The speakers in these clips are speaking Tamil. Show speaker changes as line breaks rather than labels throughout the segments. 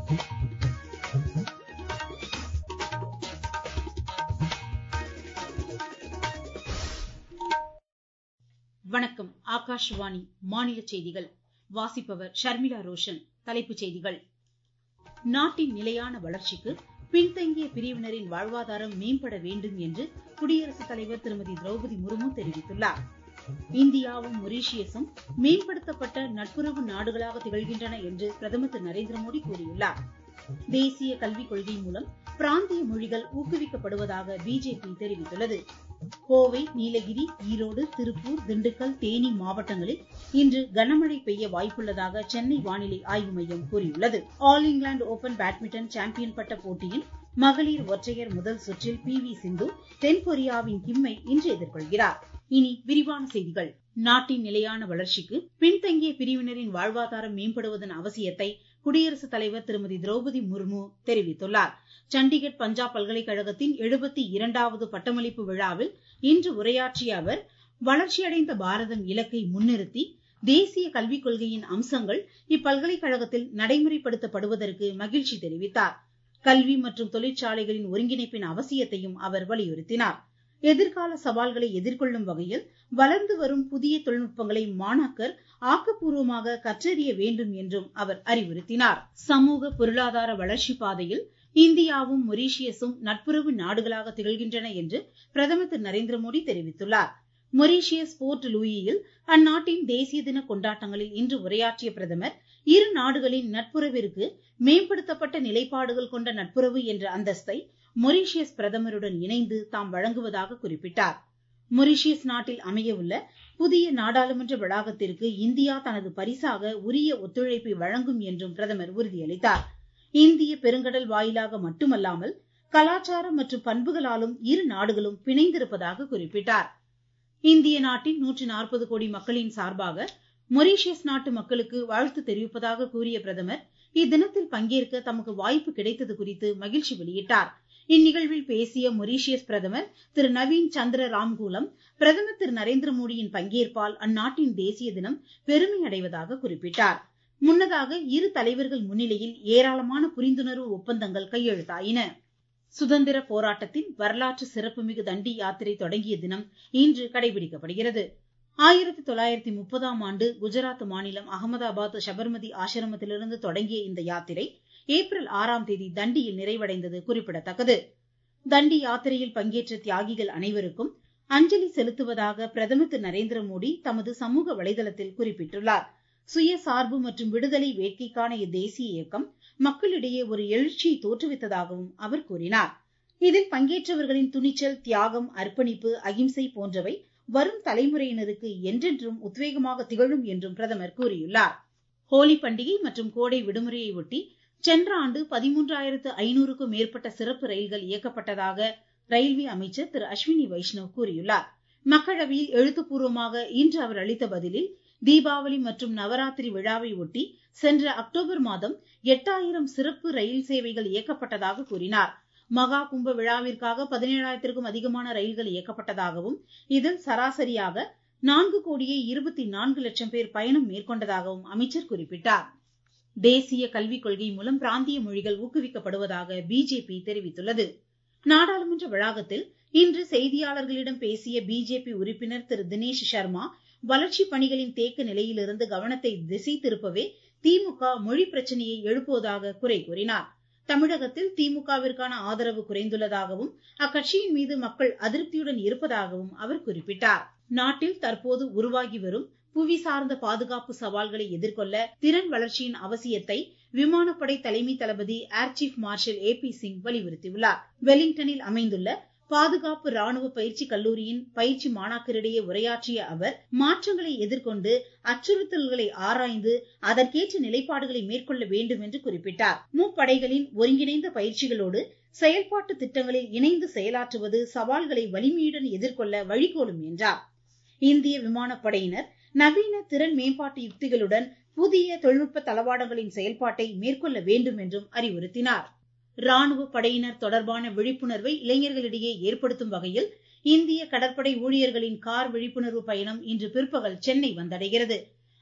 வணக்கம் ஆகாஷவாணி மாநில செய்திகள் வாசிப்பவர் ஷர்மிளா ரோஷன் தலைப்புச் செய்திகள் நாட்டின் நிலையான வளர்ச்சிக்கு பின்தங்கிய பிரிவினரின் வாழ்வாதாரம் மேம்பட வேண்டும் என்று குடியரசுத் தலைவர் திருமதி திரௌபதி முர்மு தெரிவித்துள்ளார் இந்தியாவும் மொரீஷியஸும் மேம்படுத்தப்பட்ட நட்புறவு நாடுகளாக திகழ்கின்றன என்று பிரதமர் திரு நரேந்திர மோடி கூறியுள்ளார் தேசிய கல்விக் கொள்கை மூலம் பிராந்திய மொழிகள் ஊக்குவிக்கப்படுவதாக பிஜேபி தெரிவித்துள்ளது கோவை நீலகிரி ஈரோடு திருப்பூர் திண்டுக்கல் தேனி மாவட்டங்களில் இன்று கனமழை பெய்ய வாய்ப்புள்ளதாக சென்னை வானிலை ஆய்வு மையம் கூறியுள்ளது All England Open badminton champion பட்ட போட்டியின் மகளிர் ஒற்றையர் முதல் சுற்றில் பி வி சிந்து தென்கொரியாவின் கிம்மை இன்று எதிர்கொள்கிறார் இனி விரிவான செய்திகள் நாட்டின் நிலையான வளர்ச்சிக்கு பின்தங்கிய பிரிவினரின் வாழ்வாதாரம் மேம்படுவதன் அவசியத்தை குடியரசுத் தலைவர் திருமதி திரௌபதி முர்மு தெரிவித்துள்ளார் சண்டிகர் பஞ்சாப் பல்கலைக்கழகத்தின் எழுபத்தி இரண்டாவது பட்டமளிப்பு விழாவில் இன்று உரையாற்றிய அவர் வளர்ச்சியடைந்த பாரதம் இலக்கை முன்னிறுத்தி தேசிய கல்விக் கொள்கையின் அம்சங்கள் இப்பல்கலைக்கழகத்தில் நடைமுறைப்படுத்தப்படுவதற்கு மகிழ்ச்சி தெரிவித்தார் கல்வி மற்றும் தொழிற்சாலைகளின் ஒருங்கிணைப்பின் அவசியத்தையும் அவர் வலியுறுத்தினார் எதிர்கால சவால்களை எதிர்கொள்ளும் வகையில் வளர்ந்து வரும் புதிய தொழில்நுட்பங்களை மாணாக்கர் ஆக்கப்பூர்வமாக கற்றறிய வேண்டும் என்றும் அவர் அறிவுறுத்தினார் சமூக பொருளாதார வளர்ச்சி பாதையில் இந்தியாவும் மொரீஷியஸும் நட்புறவு நாடுகளாக திகழ்கின்றன என்று பிரதமர் திரு நரேந்திர மோடி தெரிவித்துள்ளார் மொரீஷியஸ் போர்ட் லூயியில் அந்நாட்டின் தேசிய தின கொண்டாட்டங்களில் இன்று உரையாற்றிய பிரதமர் இரு நாடுகளின் நட்புறவிற்கு மேம்படுத்தப்பட்ட நிலைப்பாடுகள் கொண்ட நட்புறவு என்ற அந்தஸ்தை மொரீஷியஸ் பிரதமருடன் இணைந்து தாம் வழங்குவதாக குறிப்பிட்டார் மொரீஷியஸ் நாட்டில் அமையவுள்ள புதிய நாடாளுமன்ற வளாகத்திற்கு இந்தியா தனது பரிசாக உரிய ஒத்துழைப்பை வழங்கும் என்றும் பிரதமர் உறுதியளித்தார் இந்திய பெருங்கடல் வாயிலாக மட்டுமல்லாமல் கலாச்சாரம் மற்றும் பண்புகளாலும் இரு நாடுகளும் பிணைந்திருப்பதாக குறிப்பிட்டார் இந்திய நாட்டின் நூற்றி நாற்பது கோடி மக்களின் சார்பாக மொரீஷியஸ் நாட்டு மக்களுக்கு வாழ்த்து தெரிவிப்பதாக கூறிய பிரதமர் இத்தினத்தில் பங்கேற்க தமக்கு வாய்ப்பு கிடைத்தது குறித்து மகிழ்ச்சி வெளியிட்டார் இந்நிகழ்வில் பேசிய மொரீஷியஸ் பிரதமர் திரு நவீன் சந்திர ராம்கூலம் பிரதமர் திரு நரேந்திர மோடியின் பங்கேற்பால் அந்நாட்டின் தேசிய தினம் பெருமை அடைவதாக குறிப்பிட்டார் முன்னதாக இரு தலைவர்கள் முன்னிலையில் ஏராளமான புரிந்துணர்வு ஒப்பந்தங்கள் கையெழுத்தாயின சுதந்திர போராட்டத்தின் வரலாற்று சிறப்புமிகு தண்டி யாத்திரை தொடங்கிய தினம் இன்று கடைபிடிக்கப்படுகிறது ஆயிரத்தி தொள்ளாயிரத்தி முப்பதாம் ஆண்டு குஜராத் மாநிலம் அகமதாபாத் சபர்மதி ஆசிரமத்திலிருந்து தொடங்கிய இந்த யாத்திரை ஏப்ரல் ஆறாம் தேதி தண்டியில் நிறைவடைந்தது குறிப்பிடத்தக்கது தண்டி யாத்திரையில் பங்கேற்ற தியாகிகள் அனைவருக்கும் அஞ்சலி செலுத்துவதாக பிரதமர் திரு நரேந்திர மோடி தமது சமூக வலைதளத்தில் குறிப்பிட்டுள்ளார் சுயசார்பு மற்றும் விடுதலை வேட்கைக்கான இத்தேசிய இயக்கம் மக்களிடையே ஒரு எழுச்சியை தோற்றுவித்ததாகவும் அவர் கூறினார் இதில் பங்கேற்றவர்களின் துணிச்சல் தியாகம் அர்ப்பணிப்பு அகிம்சை போன்றவை வரும் தலைமுறையினருக்கு என்றென்றும் உத்வேகமாக திகழும் என்றும் பிரதமர் கூறியுள்ளார் ஹோலி பண்டிகை மற்றும் கோடை விடுமுறையை ஒட்டி சென்ற ஆண்டு பதிமூன்றாயிரத்து ஐநூறுக்கும் மேற்பட்ட சிறப்பு ரயில்கள் இயக்கப்பட்டதாக ரயில்வே அமைச்சர் திரு அஸ்வினி வைஷ்ணவ் கூறியுள்ளார் மக்களவையில் எழுத்துப்பூர்வமாக இன்று அவர் அளித்த பதிலில் தீபாவளி மற்றும் நவராத்திரி விழாவை ஒட்டி சென்ற அக்டோபர் மாதம் எட்டாயிரம் சிறப்பு ரயில் சேவைகள் இயக்கப்பட்டதாக கூறினார் மகா கும்ப விழாவிற்காக பதினேழாயிரத்திற்கும் அதிகமான ரயில்கள் இயக்கப்பட்டதாகவும் இதில் சராசரியாக நான்கு கோடியே இருபத்தி நான்கு லட்சம் பேர் பயணம் மேற்கொண்டதாகவும் அமைச்சர் குறிப்பிட்டார் தேசிய கல்விக் கொள்கை மூலம் பிராந்திய மொழிகள் ஊக்குவிக்கப்படுவதாக பிஜேபி தெரிவித்துள்ளது நாடாளுமன்ற வளாகத்தில் இன்று செய்தியாளர்களிடம் பேசிய பிஜேபி உறுப்பினர் திரு தினேஷ் சர்மா வளர்ச்சி பணிகளின் தேக்க நிலையிலிருந்து கவனத்தை திசை திருப்பவே திமுக மொழி பிரச்சனையை எழுப்புவதாக குறை கூறினார் தமிழகத்தில் திமுகவிற்கான ஆதரவு குறைந்துள்ளதாகவும் அக்கட்சியின் மீது மக்கள் அதிருப்தியுடன் இருப்பதாகவும் அவர் குறிப்பிட்டார் நாட்டில் தற்போது உருவாகி வரும் புவி சார்ந்த பாதுகாப்பு சவால்களை எதிர்கொள்ள திறன் வளர்ச்சியின் அவசியத்தை விமானப்படை தலைமை தளபதி Air Chief Marshal A P Singh வலியுறுத்தியுள்ளார் வெலிங்டனில் அமைந்துள்ள பாதுகாப்பு ராணுவ பயிற்சி கல்லூரியின் பயிற்சி மாணாக்கரிடையே உரையாற்றிய அவர் மாற்றங்களை எதிர்கொண்டு அச்சுறுத்தல்களை ஆராய்ந்து அதற்கேற்ற நிலைப்பாடுகளை மேற்கொள்ள வேண்டும் என்று குறிப்பிட்டார் முப்படைகளின் ஒருங்கிணைந்த பயிற்சிகளோடு செயல்பாட்டு திட்டங்களில் இணைந்து செயலாற்றுவது சவால்களை வலிமையுடன் எதிர்கொள்ள வழிகோலும் என்றார் இந்திய விமானப்படையினர் நவீன திறன் மேம்பாட்டு யுக்திகளுடன் புதிய தொழில்நுட்ப தளவாடங்களின் செயல்பாட்டை மேற்கொள்ள வேண்டும் என்றும் அறிவுறுத்தினார் ராணுவ படையினர் தொடர்பான விழிப்புணர்வை இளைஞர்களிடையே ஏற்படுத்தும் வகையில் இந்திய கடற்படை ஊழியர்களின் கார் விழிப்புணர்வு பயணம் இன்று பிற்பகல் சென்னை வந்தடைகிறது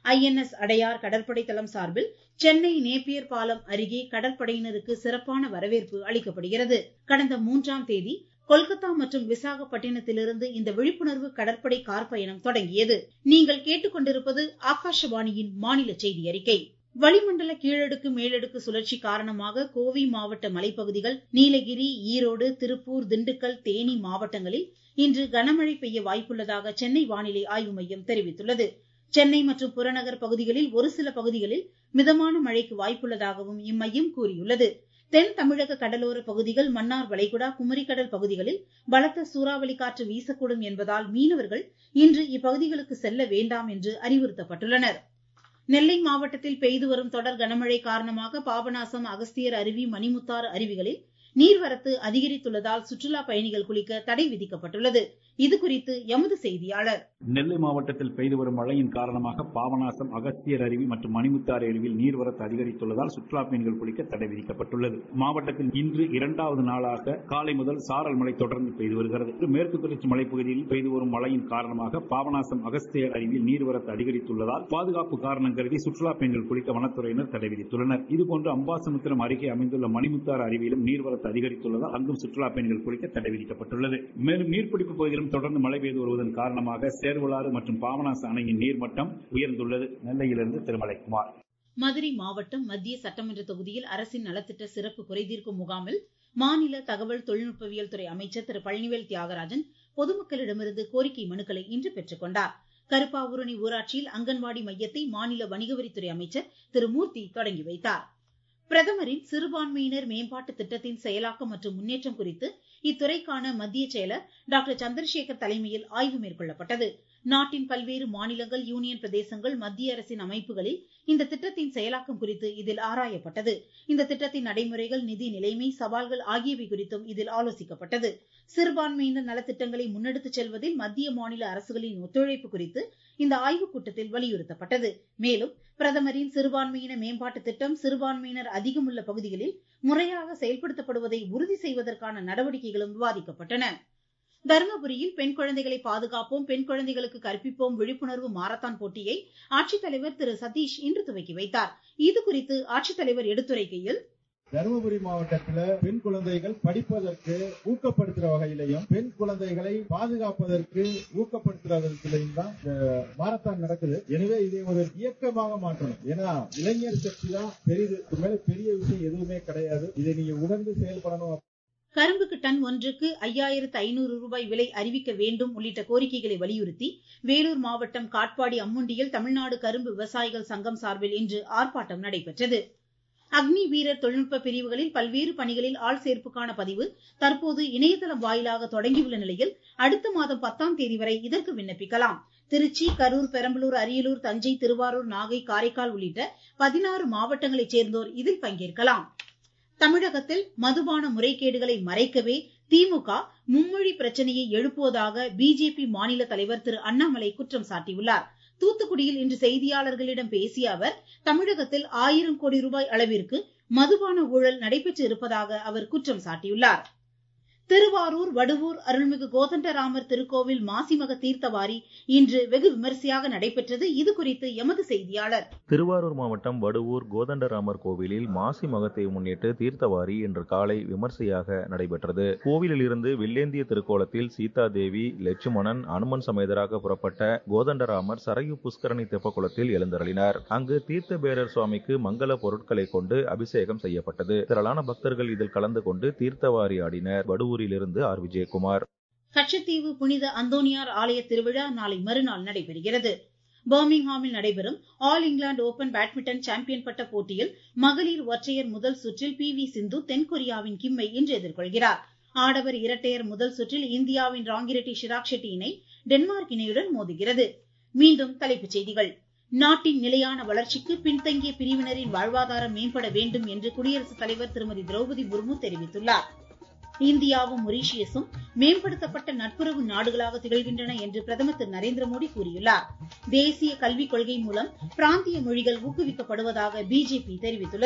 ஐஎன்எஸ் அடையார் கடற்படை தளம் சார்பில் சென்னை நேப்பியர் பாலம் அருகே கடற்படையினருக்கு சிறப்பான வரவேற்பு அளிக்கப்படுகிறது கடந்த மூன்றாம் தேதி கொல்கத்தா மற்றும் விசாகப்பட்டினத்திலிருந்து இந்த விழிப்புணர்வு கடற்படை கார் பயணம் தொடங்கியது நீங்கள் கேட்டுக்கொண்டிருப்பது ஆகாஷவாணியின் மாநில செய்தி அறிக்கை வளிமண்டல கீழடுக்கு மேலடுக்கு சுழற்சி காரணமாக கோவை மாவட்ட மலைப்பகுதிகள் நீலகிரி ஈரோடு திருப்பூர் திண்டுக்கல் தேனி மாவட்டங்களில் இன்று கனமழை பெய்ய வாய்ப்புள்ளதாக சென்னை வானிலை ஆய்வு மையம் தெரிவித்துள்ளது சென்னை மற்றும் புறநகர் பகுதிகளில் ஒரு சில பகுதிகளில் மிதமான மழைக்கு வாய்ப்புள்ளதாகவும் இம்மையம் கூறியுள்ளது தென் தமிழக கடலோர பகுதிகள் மன்னார் வளைகுடா குமரிக்கடல் பகுதிகளில் பலத்த சூறாவளி காற்று வீசக்கூடும் என்பதால் மீனவர்கள் இன்று இப்பகுதிகளுக்கு செல்ல வேண்டாம் என்று அறிவுறுத்தப்பட்டுள்ளனர் நெல்லை மாவட்டத்தில் பெய்து வரும் தொடர் கனமழை காரணமாக பாபநாசம் அகஸ்தியர் அருவி மணிமுத்தாறு அருவிகளில் நீர்வரத்து அதிகரித்துள்ளதால் சுற்றுலா பயணிகள் குளிக்க தடை விதிக்கப்பட்டுள்ளது இதுகுறித்து எமது செய்தியாளர்
நெல்லை மாவட்டத்தில் பெய்து வரும் மழையின் காரணமாக பாபநாசம் அகஸ்தியர் அருவி மற்றும் மணிமுத்தாறு அருவியில் நீர்வரத்து அதிகரித்துள்ளதால் சுற்றுலா பயணிகள் குளிக்க தடை விதிக்கப்பட்டுள்ளது மாவட்டத்தில் இன்று இரண்டாவது நாளாக காலை முதல் சாரல் மழை தொடர்ந்து பெய்து வருகிறது மேற்கு தொடர்ச்சி மலைப்பகுதியில் பெய்து வரும் மழையின் காரணமாக பாபநாசம் அகஸ்தியர் அருவியில் நீர்வரத்து அதிகரித்துள்ளதால் பாதுகாப்பு காரணம் கருதி சுற்றுலா பயணிகள் குளிக்க வனத்துறையினர் தடை விதித்துள்ளனர் இதுபோன்று அம்பாசமுத்திரம் அருகே அமைந்துள்ள மணிமுத்தாறு அருவியிலும் நீர்வரத்து அதிகரித்துள்ளதால் அங்கும் சுற்றுலா பயணிகள் குளிக்க தடை விதிக்கப்பட்டுள்ளது மேலும் நீர்பிடிப்பு பகுதியிலும் தொடர்ந்து மழை பெய்து வருவதன் காரணமாக சேர்வலாறு மற்றும் பாபநாச அணையின் நீர்மட்டம் உயர்ந்துள்ளது நெல்லையிலிருந்து திருமலைக்குமார்
மதுரை மாவட்டம் மத்திய சட்டமன்ற தொகுதியில் அரசின் நலத்திட்ட சிறப்பு குறைதீர்க்கும் முகாமில் மாநில தகவல் தொழில்நுட்பவியல் துறை அமைச்சர் திரு பழனிவேல் தியாகராஜன் பொதுமக்களிடமிருந்து கோரிக்கை மனுக்களை இன்று பெற்றுக் கொண்டார் கருப்பாவூரணி ஊராட்சியில் அங்கன்வாடி மையத்தை மாநில வணிகவரித்துறை அமைச்சர் திரு மூர்த்தி தொடங்கி வைத்தார் பிரதமரின் சிறுபான்மையினர் மேம்பாட்டு திட்டத்தின் செயலாக்கம் மற்றும் முன்னேற்றம் குறித்து இத்துறைக்கான மத்திய செயலர் டாக்டர் சந்திரசேகர் தலைமையில் ஆய்வு மேற்கொள்ளப்பட்டது நாட்டின் பல்வேறு மாநிலங்கள் யூனியன் பிரதேசங்கள் மத்திய அரசின் அமைப்புகளில் இந்த திட்டத்தின் செயலாக்கம் குறித்து இதில் ஆராயப்பட்டது இந்த திட்டத்தின் நடைமுறைகள் நிதி நிலைமை சவால்கள் ஆகியவை குறித்தும் இதில் ஆலோசிக்கப்பட்டது சிறுபான்மையினர் நலத்திட்டங்களை முன்னெடுத்துச் செல்வதில் மத்திய மாநில அரசுகளின் ஒத்துழைப்பு குறித்து இந்த ஆய்வுக் கூட்டத்தில் வலியுறுத்தப்பட்டது மேலும் பிரதமரின் சிறுபான்மையின மேம்பாட்டு திட்டம் சிறுபான்மையினர் அதிகம் உள்ள பகுதிகளில் முறையாக செயல்படுத்தப்படுவதை உறுதி செய்வதற்கான நடவடிக்கைகளும் விவாதிக்கப்பட்டன தருமபுரியில் பெண் குழந்தைகளை பாதுகாப்போம் பெண் குழந்தைகளுக்கு கற்பிப்போம் விழிப்புணர்வு மாரத்தான் போட்டியை ஆட்சித்தலைவர் திரு சதீஷ் இன்று துவக்கி வைத்தார் இது குறித்து ஆட்சித்தலைவர் எடுத்துரைக்கையில்
தருமபுரி மாவட்டத்துல பெண் குழந்தைகள் படிப்பதற்கு ஊக்கப்படுத்துற வகையிலையும் பெண் குழந்தைகளை பாதுகாப்பதற்கு ஊக்கப்படுத்துறதிலையும் தான் இந்த மாரத்தான் நடக்குது எனவே இதை ஒரு இயக்கமாக மாற்றணும் ஏன்னா இளைஞர் சக்தி தான் பெரியது இது மேல பெரிய விஷயம் எதுவுமே கிடையாது இதை நீங்க உணர்ந்து செயல்படணும்
கரும்புக்கு டன் ஒன்றுக்கு ஐயாயிரத்து ஐநூறு ரூபாய் விலை அறிவிக்க வேண்டும் உள்ளிட்ட கோரிக்கைகளை வலியுறுத்தி வேலூர் மாவட்டம் காட்பாடி அம்முண்டியில் தமிழ்நாடு கரும்பு விவசாயிகள் சங்கம் சார்பில் இன்று ஆர்ப்பாட்டம் நடைபெற்றது அக்னி வீரர் தொழில்நுட்ப பிரிவுகளில் பல்வேறு பணிகளில் ஆள் சேர்ப்புக்கான பதிவு தற்போது இணையதளம் வாயிலாக தொடங்கியுள்ள நிலையில் அடுத்த மாதம் பத்தாம் தேதி வரை இதற்கு விண்ணப்பிக்கலாம் திருச்சி கரூர் பெரம்பலூர் அரியலூர் தஞ்சை திருவாரூர் நாகை காரைக்கால் உள்ளிட்ட பதினாறு மாவட்டங்களைச் சேர்ந்தோர் இதில் பங்கேற்கலாம் தமிழகத்தில் மதுபான முறைகேடுகளை மறைக்கவே திமுக மும்மொழி பிரச்சனையை எழுப்புவதாக பிஜேபி மாநில தலைவர் திரு அண்ணாமலை குற்றம் சாட்டியுள்ளார் தூத்துக்குடியில் இன்று செய்தியாளர்களிடம் பேசிய அவர் தமிழகத்தில் ஆயிரம் கோடி ரூபாய் அளவிற்கு மதுபான ஊழல் நடைபெற்று இருப்பதாக அவர் குற்றம் சாட்டியுள்ளார் திருவாரூர் வடுவூர் அருள்மிகு கோதண்டராமர் திருக்கோவில் மாசிமக தீர்த்தவாரி இன்று வெகு விமரிசையாக நடைபெற்றது இது குறித்து எமது செய்தியாளர்
திருவாரூர் மாவட்டம் வடுவூர் கோதண்டராமர் கோவிலில் மாசி மகத்தை முன்னிட்டு தீர்த்தவாரி இன்று காலை விமர்சையாக நடைபெற்றது கோவிலில் இருந்து வில்லேந்திய திருக்கோலத்தில் சீதா தேவி லட்சுமணன் அனுமன் சமேதராக புறப்பட்ட கோதண்டராமர் சரையு புஷ்கரணி தெப்பக்குளத்தில் எழுந்தருளினார் அங்கு தீர்த்த பேரர் சுவாமிக்கு மங்கள பொருட்களை கொண்டு அபிஷேகம் செய்யப்பட்டது திரளான பக்தர்கள் இதில் கலந்து கொண்டு தீர்த்தவாரி ஆடினர் வடுவூரிலிருந்து ஆர் விஜயகுமார்
கச்சத்தீவு புனித அந்தோனியார் ஆலய திருவிழா நாளை மறுநாள் நடைபெறுகிறது பர்மிங்ஹாமில் நடைபெறும் All England Open badminton champion பட்ட போட்டியில் மகளிர் ஒற்றையர் முதல் சுற்றில் பி வி சிந்து தென்கொரியாவின் கிம்மை இன்று எதிர்கொள்கிறார் ஆடவர் இரட்டையர் முதல் சுற்றில் இந்தியாவின் ராங்கிரெட்டி ஷிராக் ஷெட்டி இணை டென்மார்க் இணையுடன் மோதுகிறது மீண்டும் தலைப்புச் செய்திகள் நாட்டின் நிலையான வளர்ச்சிக்கு பின்தங்கிய பிரிவினரின் வாழ்வாதாரம் மேம்பட வேண்டும் என்று குடியரசுத் தலைவர் திருமதி திரௌபதி முர்மு தெரிவித்துள்ளார் இந்தியாவும் மொரீஷியஸும் மேம்படுத்தப்பட்ட நட்புறவு நாடுகளாக திகழ்கின்றன என்று பிரதமர் திரு நரேந்திர மோடி கூறியுள்ளார் தேசிய கல்விக் கொள்கை மூலம் பிராந்திய மொழிகள் ஊக்குவிக்கப்படுவதாக பிஜேபி தெரிவித்துள்ளது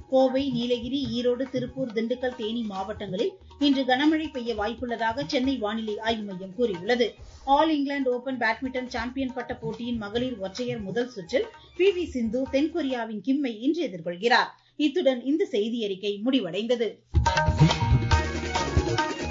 கோவை நீலகிரி ஈரோடு திருப்பூர் திண்டுக்கல் தேனி மாவட்டங்களில் இன்று கனமழை பெய்ய வாய்ப்புள்ளதாக சென்னை வானிலை ஆய்வு மையம் கூறியுள்ளது All England Open badminton champion பட்ட போட்டியின் மகளிர் ஒற்றையர் முதல் சுற்றில் பி வி சிந்து தென்கொரியாவின் கிம்மை இன்று எதிர்கொள்கிறார் இத்துடன் இந்த செய்தியறிக்கை முடிவடைந்தது